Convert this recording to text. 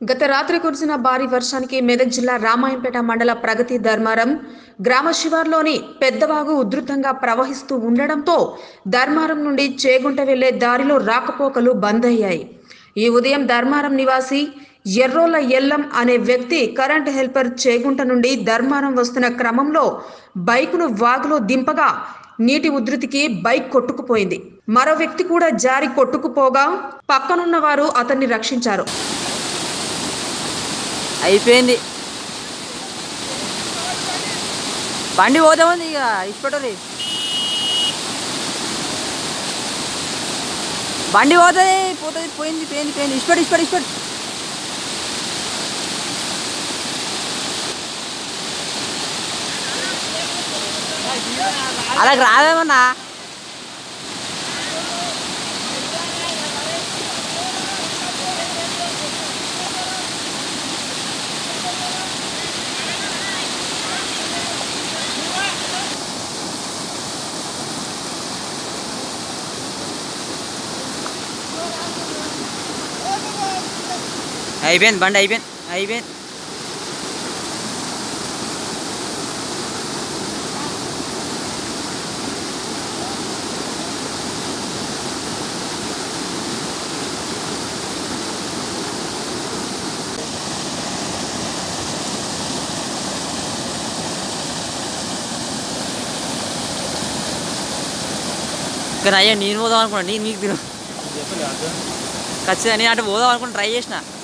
గత రాత్రి కురిసిన భారీ వర్షానికి మెదక్ జిల్లా రామాయంపేట మండల ప్రగతి ధర్మారం గ్రామ శివార్లోని పెద్దవాగు ఉధృతంగా ప్రవహిస్తూ ఉండడంతో ధర్మారం నుండి చేగుంట వెళ్లే దారిలో రాకపోకలు బంద్ అయ్యాయి ఈ ఉదయం ధర్మారం నివాసి ఎర్రోల ఎల్లం అనే వ్యక్తి కరెంట్ హెల్పర్ చేగుంట నుండి ధర్మారం వస్తున్న క్రమంలో బైకును వాగులో దింపగా నీటి ఉధృతికి బైక్ కొట్టుకుపోయింది మరో వ్యక్తి కూడా జారి కొట్టుకుపోగా పక్కనున్న వారు అతన్ని రక్షించారు అయిపోయింది బండి పోతే ఉంది ఇక ఇష్టపడరు బండి పోతుంది పోతుంది పోయింది పోయింది పోయింది ఇష్టపడి ఇష్టపడి ఇష్టపడి అలా రాదేమన్నా అయిపోయింది బండి అయిపోయింది అయిపోయింది కానీ అయ్యా నేను పోదాం అనుకున్నా నేను నీకు తిను ఖచ్చితంగా నేను అటు పోదాం అనుకుని ట్రై చేసిన